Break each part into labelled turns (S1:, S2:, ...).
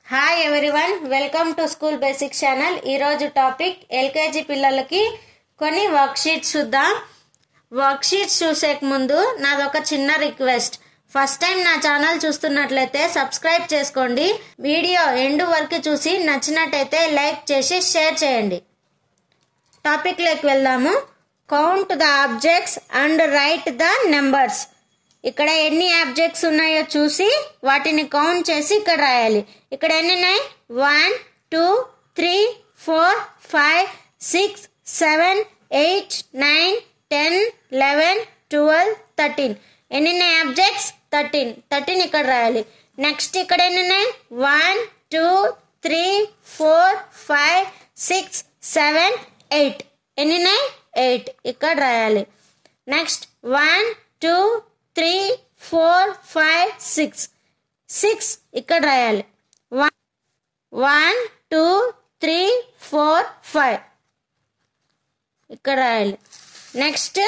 S1: hi everyone welcome to school basic channel ఈరోజు topic LKG పిల్లలకి కొన్ని వర్క్ షీట్స్ చూద్దాం వర్క్ షీట్స్ చూసే ముందు నాదొక చిన్న రిక్వెస్ట్ ఫస్ట్ టైం నా ఛానల్ చూస్తున్నట్లయితే సబ్స్క్రైబ్ చేసుకోండి వీడియో ఎండు వరకు చూసి నచ్చినట్టయితే లైక్ చేసి షేర్ చేయండి టాపిక్ లోకి వెళ్దాము count the objects and write the numbers ఇక్కడ ఎన్ని ఆబ్జెక్ట్స్ ఉన్నాయో చూసి వాటిని కౌంట్ చేసి ఇక్కడ రాయాలి ఇక్కడ ఎన్ని ఉన్నాయి one two three four five six seven eight nine ten eleven twelve thirteen ఎన్ని ఉన్నాయి ఆబ్జెక్ట్స్ థర్టీన్ థర్టీన్ ఇక్కడ రాయాలి నెక్స్ట్ ఇక్కడ ఎన్ని ఉన్నాయి one two three four five six seven eight ఎన్ని ఉన్నాయి ఎయిట్ ఇక్కడ రాయాలి next one two three four five six six ఇక్కడ రాయాలి one one two three four five ఇక్కడ రాయాలి next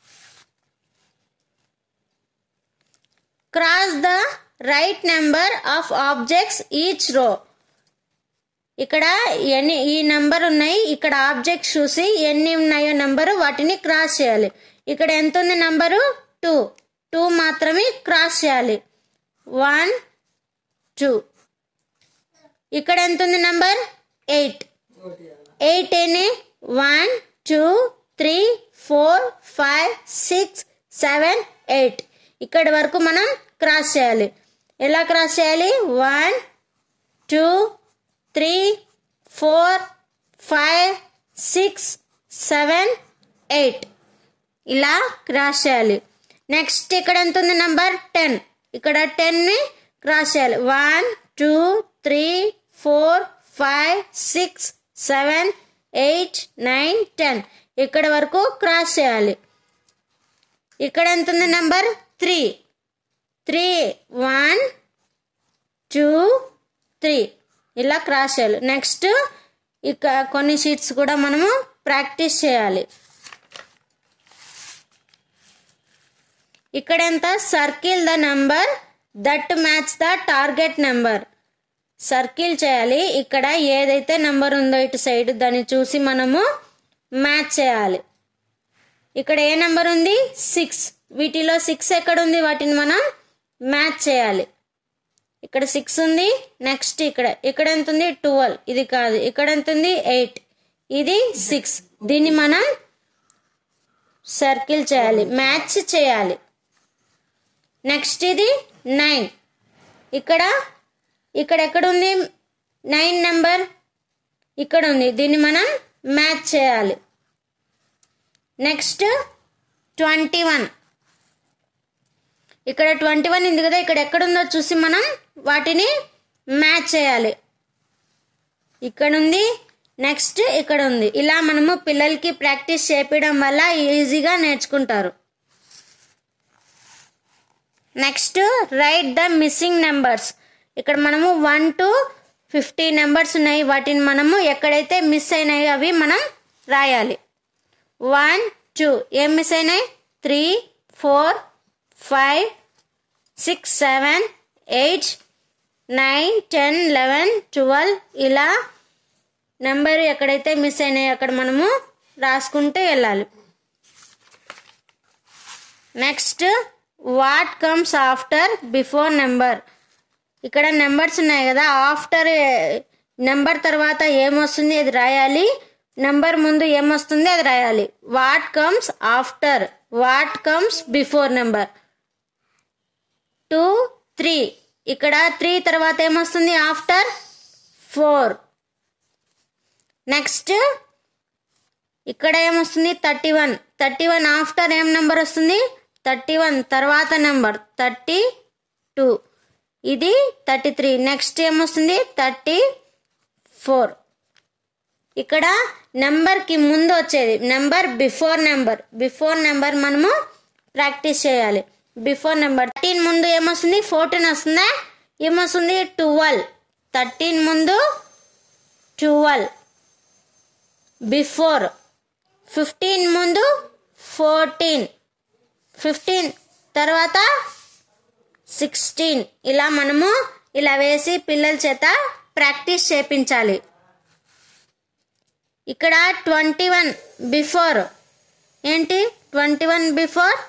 S1: cross the right number of objects each row ఇక్కడ ఎన్ని ఈ నెంబర్ ఉన్నాయి ఇక్కడ ఆబ్జెక్ట్స్ చూసి ఎన్ని ఉన్నాయో నెంబరు వాటిని క్రాస్ చేయాలి ఇక్కడ ఎంత ఉంది నెంబరు టూ టూ మాత్రమే క్రాస్ చేయాలి వన్ టూ ఇక్కడ ఎంత ఉంది నెంబర్ ఎయిట్ ఎయిట్ ఎన్ని one two three four five six seven eight ఇక్కడి వరకు మనం క్రాస్ చేయాలి ఎలా క్రాస్ చేయాలి one two three four five six seven eight ఇలా క్రాస్ చేయాలి నెక్స్ట్ ఇక్కడ ఎంత ఉంది నెంబర్ టెన్ ఇక్కడ టెన్ని క్రాస్ చేయాలి one two three four five six seven eight nine ten ఇక్కడ వరకు క్రాస్ చేయాలి ఇక్కడ ఎంత ఉంది number three three one two three ఇలా క్రాస్ చేయాలి నెక్స్ట్ ఇక కొన్ని షీట్స్ కూడా మనము ప్రాక్టీస్ చేయాలి ఇక్కడ ఎంత circle the number that match the target number circle చేయాలి ఇక్కడ ఏదైతే నెంబర్ ఉందో ఇటు సైడ్ దాన్ని చూసి మనము మ్యాచ్ చేయాలి ఇక్కడ ఏ నెంబర్ ఉంది సిక్స్ వీటిలో సిక్స్ ఎక్కడ ఉంది వాటిని మనం మ్యాచ్ చేయాలి ఇక్కడ సిక్స్ ఉంది నెక్స్ట్ ఇక్కడ ఇక్కడ ఎంత ఉంది ట్వెల్వ్ ఇది కాదు ఇక్కడ ఎంత ఉంది ఎయిట్ ఇది సిక్స్ దీన్ని మనం సర్కిల్ చేయాలి మ్యాచ్ చేయాలి నెక్స్ట్ ఇది నైన్ ఇక్కడ ఇక్కడ ఎక్కడ ఉంది నైన్ నెంబర్ ఇక్కడ ఉంది దీన్ని మనం మ్యాచ్ చేయాలి నెక్స్ట్ ట్వంటీ వన్ ఇక్కడ ట్వంటీ వన్ ఉంది కదా ఇక్కడ ఎక్కడుందో చూసి మనం వాటిని మ్యాచ్ చేయాలి ఇక్కడ ఉంది నెక్స్ట్ ఇక్కడ ఉంది ఇలా మనము పిల్లలకి ప్రాక్టీస్ చేపించడం వల్ల ఈజీగా నేర్చుకుంటారు next write the missing numbers ఇక్కడ మనము వన్ టు ఫిఫ్టీ నెంబర్స్ ఉన్నాయి వాటిని మనము ఎక్కడైతే మిస్ అయినాయో అవి మనం రాయాలి వన్ టూ ఏం మిస్ అయినాయి three four five six seven eight nine ten eleven twelve ఇలా నెంబర్ ఎక్కడైతే మిస్ అయినాయో అక్కడ మనము రాసుకుంటూ వెళ్ళాలి next what comes after before number ఇక్కడ నెంబర్స్ ఉన్నాయి కదా ఆఫ్టర్ నెంబర్ తర్వాత ఏమొస్తుంది అది రాయాలి నెంబర్ ముందు ఏమొస్తుంది అది రాయాలి what comes after what comes before number two three ఇక్కడ త్రీ తర్వాత ఏమొస్తుంది ఆఫ్టర్ ఫోర్ నెక్స్ట్ ఇక్కడ ఏమొస్తుంది thirty one thirty one after ఏం నెంబర్ వస్తుంది థర్టీ వన్ తర్వాత నెంబర్ థర్టీ టూ ఇది థర్టీ త్రీ నెక్స్ట్ ఏమొస్తుంది థర్టీ ఫోర్ ఇక్కడ నెంబర్కి ముందు వచ్చేది number before number before number మనము ప్రాక్టీస్ చేయాలి బిఫోర్ నెంబర్ థర్టీన్ ముందు ఏమొస్తుంది ఫోర్టీన్ వస్తుందా ఏమొస్తుంది ట్వెల్వ్ థర్టీన్ ముందు ట్వెల్వ్ బిఫోర్ ఫిఫ్టీన్ ముందు ఫోర్టీన్ ఫిఫ్టీన్ తర్వాత సిక్స్టీన్ ఇలా మనము ఇలా వేసి పిల్లల చేత ప్రాక్టీస్ చేపించాలి ఇక్కడ ట్వంటీ వన్ బిఫోర్ ఏంటి twenty one before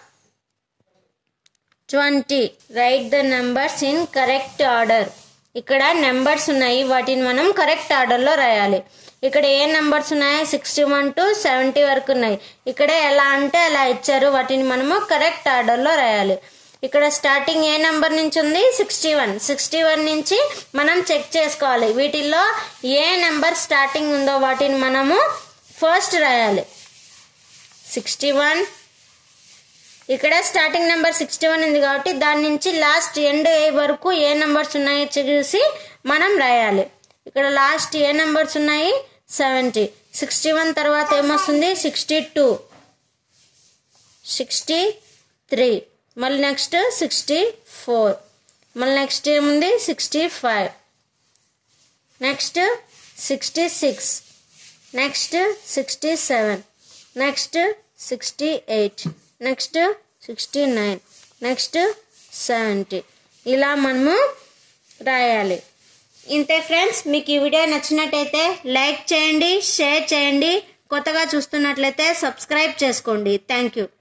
S1: twenty write the numbers in correct order ఇక్కడ నెంబర్స్ ఉన్నాయి వాటిని మనం కరెక్ట్ ఆర్డర్లో రాయాలి ఇక్కడ ఏ నెంబర్స్ ఉన్నాయి సిక్స్టీ వన్ టు సెవెంటీ వరకు ఉన్నాయి ఇక్కడ ఎలా అంటే అలా ఇచ్చారు వాటిని మనము కరెక్ట్ ఆర్డర్లో రాయాలి ఇక్కడ స్టార్టింగ్ ఏ నెంబర్ నుంచి ఉంది సిక్స్టీ వన్ సిక్స్టీ వన్ నుంచి మనం చెక్ చేసుకోవాలి వీటిల్లో ఏ నెంబర్ స్టార్టింగ్ ఉందో వాటిని మనము ఫస్ట్ రాయాలి సిక్స్టీ వన్ ఇక్కడ స్టార్టింగ్ నెంబర్ సిక్స్టీ వన్ ఉంది కాబట్టి దాని నుంచి లాస్ట్ ఎండ్ వరకు ఏ నెంబర్స్ ఉన్నాయో చూసి మనం రాయాలి ఇక్కడ లాస్ట్ ఏ నెంబర్స్ ఉన్నాయి సెవెంటీ సిక్స్టీ వన్ తర్వాత ఏమొస్తుంది సిక్స్టీ టూ సిక్స్టీ త్రీ మళ్ళీ నెక్స్ట్ సిక్స్టీ ఫోర్ మళ్ళీ నెక్స్ట్ ఏముంది sixty five next sixty six next sixty seven next sixty eight next sixty nine next seventy ఇలా మనము రాయాలి ఇంతే ఫ్రెండ్స్ మీకు ఈ వీడియో నచ్చినట్టయితే లైక్ చేయండి షేర్ చేయండి కొత్తగా చూస్తున్నట్లయితే సబ్స్క్రైబ్ చేసుకోండి థ్యాంక్ యూ